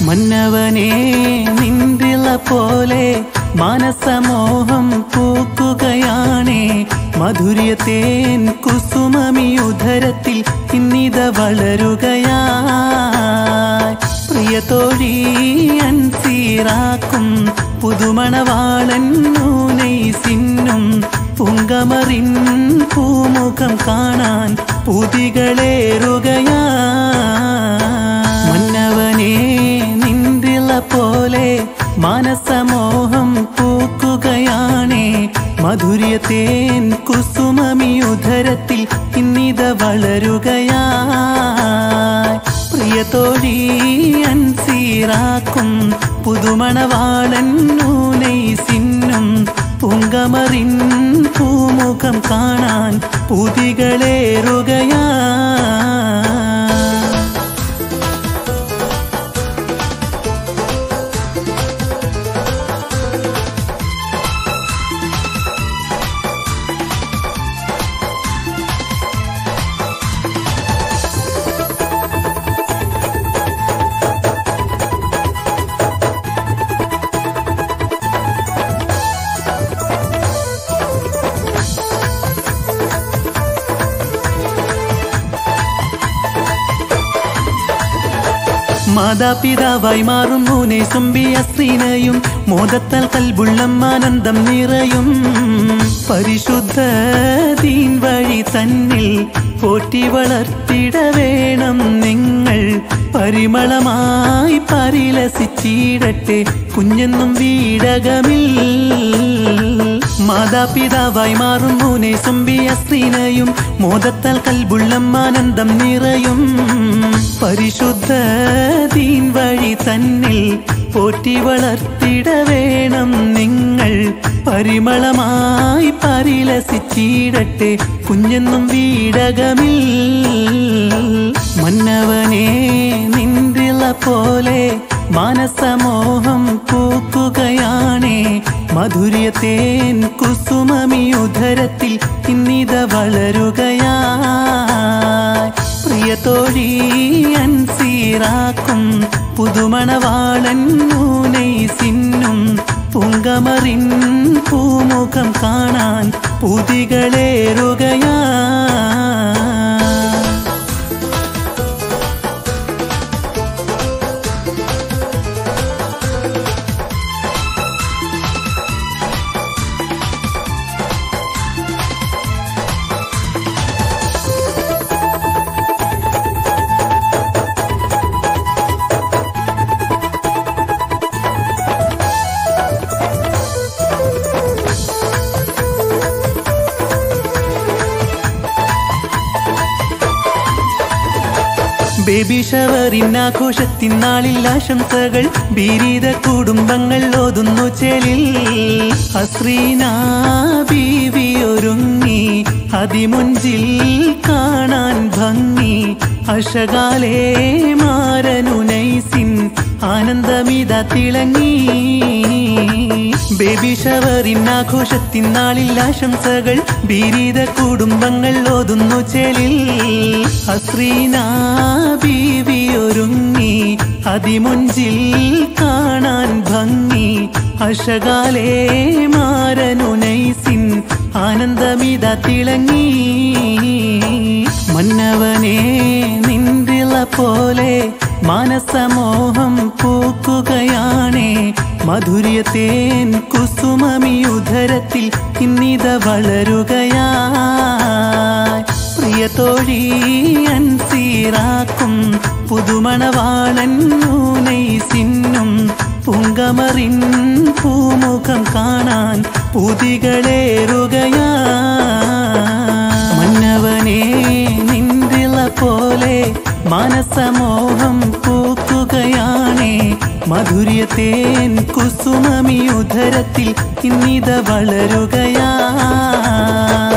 മന്നവനെ നിന്തിള പോലെ മാനസമോഹം പൂക്കുകയാണേ മധുര്യത്തേൻ കുസുമമി ഉദരത്തിൽ ഇന്നിത വളരുകയാ പ്രിയതോഴി അൻസീറാക്കും പുതുമണവാളൻ നൂനൈ സിന്നും പുങ്കമറിൻ പൂമുഖം കാണാൻ പുതികളേറുകയാ മന്നവനെ നിന്തിള പോലെ മാനസമോഹം പൂക്കുകയാണേ മധുര്യത്തേൻ കുസുമമി ഉദരത്തിൽ ഇന്നിത വളരുകയാ പ്രിയതോഴി അൻസീറാക്കും പുതുമണവാളൻ നൂനൈ സിന്നും പുങ്കമറിൻ പൂമുഖം കാണാൻ പുതികളേറുകയാ മാതാപിതാവായി മാറും മൂനെ സുംബിയ സ്ത്രീനയും മോദത്താൽ കൽബുള്ളം ആനന്ദം നിറയും പരിശുദ്ധ ദീൻ വഴി തന്നിൽ പോറ്റി വളർത്തിട വേണം നിങ്ങൾ പരിമളമായി പരിലസിച്ചിടട്ടെ കുഞ്ഞെന്നും വീടകമിൽ മാതാപിതാവായി മാറും മൂനെ സുംബിയ സ്ത്രീനയും മോദത്താൽ കൽബുള്ളം ആനന്ദം നിറയും പരിശുദ്ധ ദീൻ വഴി തന്നിൽ പോറ്റി വളർത്തിട വേണം നിങ്ങൾ പരിമളമായി പരിലസിച്ചിടട്ടെ കുഞ്ഞെന്നും വീടകമിൽ മന്നവനെ നിന്തിള പോലെ മാനസമോഹം പൂക്കുകയാണേ മധുര്യത്തേൻ കുസുമമി ഉദരത്തിൽ ഇന്നിത വളരുകയാ പ്രിയതോഴി അൻസീറാക്കും പുതുമണവാളൻ നൂനൈ സിന്നും പുങ്കമറിൻ പൂമുഖം കാണാൻ പുതികളേറുകയാ ബേബി ഷവറിനാഘോഷത്തിൻ നാളിൽ ആശംസകൾ ബീരീത കുടുംബങ്ങൾ ഓതുന്നു ചേലിൽ അശ്രീന ബീവി ഒരുങ്ങി അതിമുഞ്ചിൽ കാണാൻ ഭംഗി അഷകാലേ മാരനുനൈസിൻ ആനന്ദമിത തിളങ്ങി ബേബി ഷവറിനാഘോഷത്തിൻ നാളിൽ ആശംസകൾ ബീരീത കുടുംബങ്ങൾ ഓതുന്നു ചേലിൽ അശ്രീന ബീവി ഒരുങ്ങി അതിമുഞ്ചിൽ കാണാൻ ഭംഗി അഷകാലേ മാരനുനൈസിൻ ആനന്ദമിത തിളങ്ങി മന്നവനെ നിന്തിള പോലെ മാനസമോഹം പൂക്കുകയാണേ മധുര്യത്തേൻ കുസുമമി ഉദരത്തിൽ ഇന്നിത വളരുകയാ പ്രിയതോഴി അൻസീറാക്കും പുതുമണവാളൻ നൂനൈ സിന്നും പുങ്കമറിൻ പൂമുഖം കാണാൻ പുതികളേറുകയാ മന്നവനെ നിന്തിള പോലെ മാനസമോഹം പൂക്കുകയാണേ മധുര്യത്തേൻ കുസുമമി ഉദരത്തിൽ ഇന്നിത വളരുകയാ